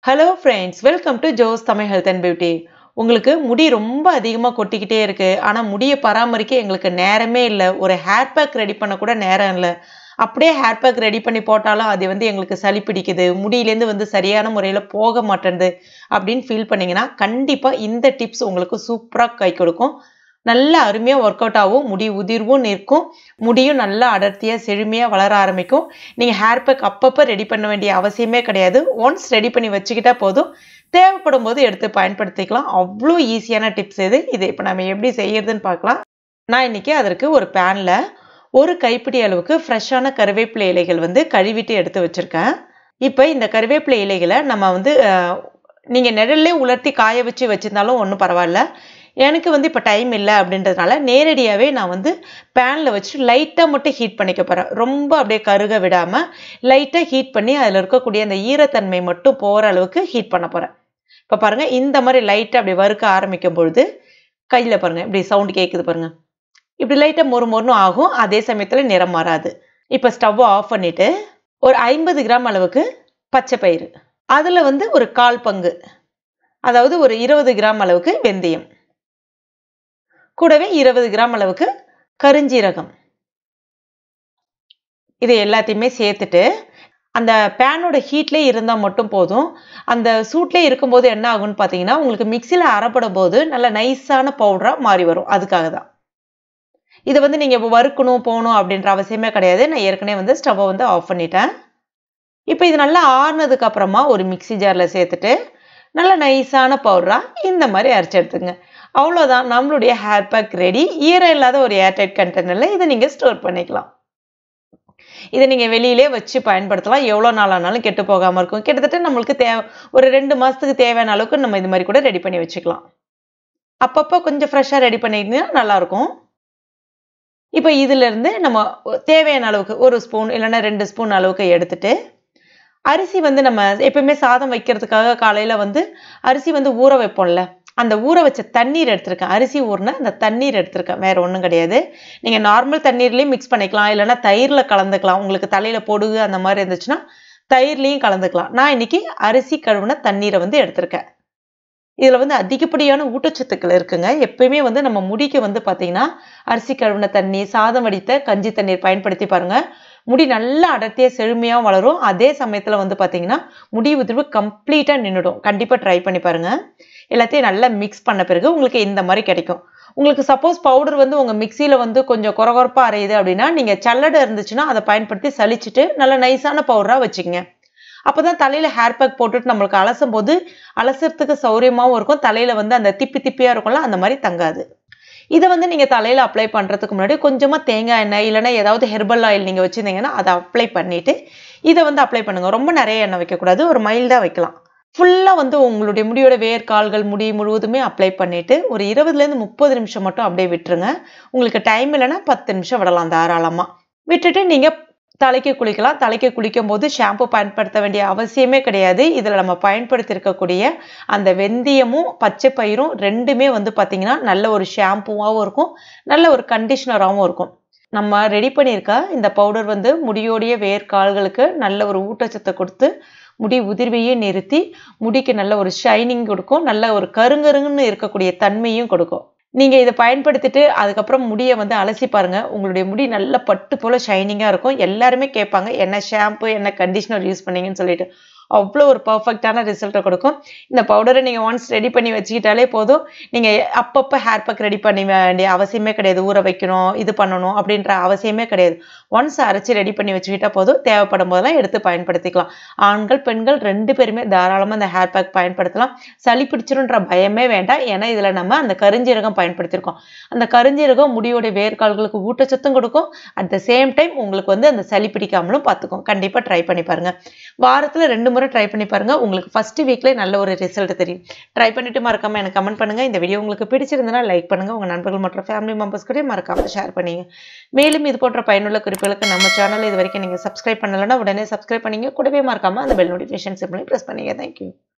hello friends welcome to Jose Tamil health and beauty உங்களுக்கு முடி ரொம்ப அதிகமாக கொட்டிக்கிட்டே இருக்குது ஆனால் முடியை பராமரிக்க எங்களுக்கு நேரமே இல்லை ஒரு ஹேர் பேக் ரெடி பண்ண கூட நேரம் இல்லை அப்படியே ஹேர் பேக் ரெடி பண்ணி போட்டாலும் அது வந்து எங்களுக்கு சளி பிடிக்குது முடியிலேருந்து வந்து சரியான முறையில் போக மாட்டேங்குது அப்படின்னு ஃபீல் பண்ணிங்கன்னா கண்டிப்பாக இந்த டிப்ஸ் உங்களுக்கு சூப்பராக கை கொடுக்கும் நல்ல அருமையாக ஒர்க் அவுட் ஆகும் முடி உதிர்வும் நிற்கும் முடியும் நல்லா அடர்த்தியாக செழுமையாக வளர ஆரம்பிக்கும் நீங்கள் ஹேர் பேக் அப்பப்போ ரெடி பண்ண வேண்டிய அவசியமே கிடையாது ஒன்ஸ் ரெடி பண்ணி வச்சுக்கிட்டா போதும் தேவைப்படும் போது எடுத்து பயன்படுத்திக்கலாம் அவ்வளோ ஈஸியான டிப்ஸ் இது இது இப்போ நம்ம எப்படி செய்யறதுன்னு பார்க்கலாம் நான் இன்னைக்கு அதற்கு ஒரு பேனில் ஒரு கைப்பிடி அளவுக்கு ஃப்ரெஷ்ஷான கருவேப்பிலை இலைகள் வந்து கழுவிட்டு எடுத்து வச்சுருக்கேன் இப்போ இந்த கருவேப்பிலை இலைகளை நம்ம வந்து நீங்கள் நிழல்லே உலர்த்தி காய வச்சு வச்சுருந்தாலும் ஒன்றும் பரவாயில்ல எனக்கு வந்து இப்போ டைம் இல்லை அப்படின்றதுனால நேரடியாகவே நான் வந்து பேனில் வச்சு லைட்டாக மட்டும் ஹீட் பண்ணிக்க போகிறேன் ரொம்ப அப்படியே கருக விடாமல் லைட்டாக ஹீட் பண்ணி அதில் இருக்கக்கூடிய அந்த ஈரத்தன்மை மட்டும் போகிற அளவுக்கு ஹீட் பண்ண போகிறேன் இப்போ பாருங்கள் இந்த மாதிரி லைட்டாக அப்படி வறுக்க ஆரம்பிக்கும் பொழுது கையில் பாருங்கள் இப்படி சவுண்ட் கேட்குது பாருங்கள் இப்படி லைட்டாக மொறு மொறுன்னு ஆகும் அதே சமயத்தில் நிறம் மாறாது இப்போ ஸ்டவ்வை ஆஃப் பண்ணிவிட்டு ஒரு ஐம்பது கிராம் அளவுக்கு பச்சை பயிறு அதில் வந்து ஒரு கால் பங்கு அதாவது ஒரு இருபது கிராம் அளவுக்கு வெந்தயம் கூடவே இருபது கிராம் அளவுக்கு கருஞ்சீரகம் இது எல்லாத்தையுமே சேர்த்துட்டு அந்த பேனோட ஹீட்லேயே இருந்தால் மட்டும் போதும் அந்த சூட்லேயே இருக்கும்போது என்ன ஆகும்னு பார்த்தீங்கன்னா உங்களுக்கு மிக்சியில் அரைப்படும் போது நல்ல நைஸான பவுடராக மாறி வரும் அதுக்காக தான் இதை வந்து நீங்கள் இப்போ வறுக்கணும் போகணும் அப்படின்ற அவசியமே கிடையாது நான் ஏற்கனவே வந்து ஸ்டவ்வை வந்து ஆஃப் பண்ணிட்டேன் இப்போ இது நல்லா ஆறுனதுக்கு அப்புறமா ஒரு மிக்சி ஜாரில் சேர்த்துட்டு நல்ல நைஸான பவுடராக இந்த மாதிரி அரைச்சி எடுத்துங்க அவ்வளோதான் நம்மளுடைய ஹேர் பேக் ரெடி ஈரம் இல்லாத ஒரு ஏர்டைட் கண்டெய்னரில் இதை நீங்கள் ஸ்டோர் பண்ணிக்கலாம் இதை நீங்கள் வெளியிலே வச்சு பயன்படுத்தலாம் எவ்வளோ நாள் ஆனாலும் கெட்டு போகாமல் இருக்கும் கிட்டத்தட்ட நம்மளுக்கு தேவை ஒரு ரெண்டு மாதத்துக்கு தேவையான அளவுக்கு நம்ம இது மாதிரி கூட ரெடி பண்ணி வச்சுக்கலாம் அப்பப்போ கொஞ்சம் ஃப்ரெஷ்ஷாக ரெடி பண்ணிங்கன்னா நல்லாயிருக்கும் இப்போ இதிலேருந்து நம்ம தேவையான அளவுக்கு ஒரு ஸ்பூன் இல்லைன்னா ரெண்டு ஸ்பூன் அளவுக்கு எடுத்துட்டு அரிசி வந்து நம்ம எப்பயுமே சாதம் வைக்கிறதுக்காக காலையில் வந்து அரிசி வந்து ஊற வைப்போம்ல அந்த ஊற வச்ச தண்ணீர் எடுத்திருக்கேன் அரிசி ஊறின அந்த தண்ணீர் எடுத்திருக்கேன் வேறு ஒன்றும் கிடையாது நீங்கள் நார்மல் தண்ணீர்லேயும் மிக்ஸ் பண்ணிக்கலாம் இல்லைனா தயிரில் கலந்துக்கலாம் உங்களுக்கு தலையில் பொடுகு அந்த மாதிரி இருந்துச்சுன்னா தயிர்லேயும் கலந்துக்கலாம் நான் இன்னைக்கு அரிசி கழுவுன தண்ணீரை வந்து எடுத்திருக்கேன் இதில் வந்து அதிகப்படியான ஊட்டச்சத்துக்கள் இருக்குங்க எப்பயுமே வந்து நம்ம முடிக்கு வந்து பார்த்தீங்கன்னா அரிசி கழுவின தண்ணி சாதம் வடித்த கஞ்சி தண்ணீர் பயன்படுத்தி பாருங்கள் முடி நல்லா அடர்த்தியாக செழுமையாக வளரும் அதே சமயத்தில் வந்து பார்த்தீங்கன்னா முடி உதிர்வு கம்ப்ளீட்டாக நின்றுடும் கண்டிப்பாக ட்ரை பண்ணி பாருங்கள் எல்லாத்தையும் நல்லா மிக்ஸ் பண்ண பிறகு உங்களுக்கு இந்த மாதிரி கிடைக்கும் உங்களுக்கு சப்போஸ் பவுடர் வந்து உங்கள் மிக்சியில் வந்து கொஞ்சம் குறகுறப்பாக அரையுது அப்படின்னா நீங்கள் சல்லடை இருந்துச்சுன்னா அதை பயன்படுத்தி சலிச்சுட்டு நல்லா நைஸான பவுடராக வச்சுக்கோங்க அப்போ தான் தலையில் ஹேர் பேக் போட்டுட்டு நம்மளுக்கு அலசும் போது அலசுறதுக்கு சௌரியமாகவும் இருக்கும் தலையில் வந்து அந்த திப்பி திப்பியாக இருக்கும்ல அந்த மாதிரி தங்காது இதை வந்து நீங்கள் தலையில் அப்ளை பண்ணுறதுக்கு முன்னாடி கொஞ்சமாக தேங்காய் எண்ணெய் இல்லைன்னா ஏதாவது ஹெர்பல் ஆயில் நீங்கள் வச்சுருந்தீங்கன்னா அதை அப்ளை பண்ணிவிட்டு இதை வந்து அப்ளை பண்ணுங்கள் ரொம்ப நிறைய எண்ணெய் வைக்கக்கூடாது ஒரு மைல்டாக வைக்கலாம் ஃபுல்லாக வந்து உங்களுடைய முடியோட வேர் கால்கள் முடி முழுவதுமே அப்ளை பண்ணிவிட்டு ஒரு இருபதுலேருந்து முப்பது நிமிஷம் மட்டும் அப்படியே விட்டுருங்க உங்களுக்கு டைம் இல்லைன்னா பத்து நிமிஷம் விடலாம் தாராளமாக விட்டுட்டு நீங்கள் தலைக்கு குளிக்கலாம் தலைக்கு குளிக்கும் போது ஷாம்பு பயன்படுத்த வேண்டிய அவசியமே கிடையாது இதில் நம்ம பயன்படுத்தி இருக்கக்கூடிய அந்த வெந்தயமும் பச்சை பயிரும் ரெண்டுமே வந்து பார்த்திங்கன்னா நல்ல ஒரு ஷாம்புவாகவும் இருக்கும் நல்ல ஒரு கண்டிஷ்னராகவும் இருக்கும் நம்ம ரெடி பண்ணியிருக்க இந்த பவுடர் வந்து முடியோடைய வேர் கால்களுக்கு நல்ல ஒரு ஊட்டச்சத்தை கொடுத்து முடி உதிர்வையே நிறுத்தி முடிக்கு நல்ல ஒரு ஷைனிங் கொடுக்கும் நல்ல ஒரு கருங்கருங்கன்னு இருக்கக்கூடிய தன்மையும் கொடுக்கும் நீங்கள் இதை பயன்படுத்திட்டு அதுக்கப்புறம் முடியை வந்து அலசி பாருங்கள் உங்களுடைய முடி நல்ல பட்டு போல் ஷைனிங்காக இருக்கும் எல்லாருமே கேட்பாங்க என்ன ஷாம்பு என்ன கண்டிஷ்னர் யூஸ் பண்ணீங்கன்னு சொல்லிட்டு அவ்வளோ ஒரு பர்ஃபெக்டான ரிசல்ட்டை கொடுக்கும் இந்த பவுடரை நீங்கள் ஒன்ஸ் ரெடி பண்ணி வச்சுக்கிட்டாலே போதும் நீங்கள் அப்பப்போ ஹேர் பேக் ரெடி பண்ணி வேண்டிய அவசியமே கிடையாது ஊற வைக்கணும் இது பண்ணணும் அப்படின்ற அவசியமே கிடையாது ஒன்ஸ் அரைச்சி ரெடி பண்ணி வச்சுக்கிட்டா போதும் தேவைப்படும் போதெல்லாம் எடுத்து பயன்படுத்திக்கலாம் ஆண்கள் பெண்கள் ரெண்டு பேருமே தாராளமாக இந்த ஹேர் பேக் பயன்படுத்தலாம் சளி பிடிச்சிருன்ற பயமே வேண்டாம் ஏன்னா இதில் நம்ம அந்த கருஞ்சீரகம் பயன்படுத்தியிருக்கோம் அந்த கருஞ்சீரகம் முடியோடைய வேர்க்கால்களுக்கு ஊட்டச்சத்தும் கொடுக்கும் அட் த சேம் டைம் உங்களுக்கு வந்து அந்த சளி பிடிக்காமலும் பார்த்துக்கும் கண்டிப்பாக ட்ரை பண்ணி பாருங்கள் வாரத்தில் ரெண்டு முறை ட்ரை பண்ணி பாருங்கள் உங்களுக்கு ஃபஸ்ட்டு வீக்லேயே நல்ல ஒரு ரிசல்ட் தெரியும் ட்ரை பண்ணிட்டு மறக்காமல் எனக்கு கமெண்ட் பண்ணுங்கள் இந்த வீடியோ உங்களுக்கு பிடிச்சிருந்தனா லைக் பண்ணுங்கள் உங்கள் நண்பர்கள் மற்றும் ஃபேமிலி மெம்பர்ஸ் கூட மறக்காமல் ஷேர் பண்ணிங்க மேலும் இது போன்ற பயனுள்ள குறிப்புகளுக்கு நம்ம சேனல் இது வரைக்கும் நீங்கள் சப்ஸ்கிரைப் பண்ணலைன்னா உடனே சப்ஸ்கிரைப் பண்ணிங்க கூடவே மறக்காமல் அந்த பெல் நோட்டிஃபிகேஷன் சிம்பிளையும் ப்ரெஸ் பண்ணிங்க தேங்க்யூ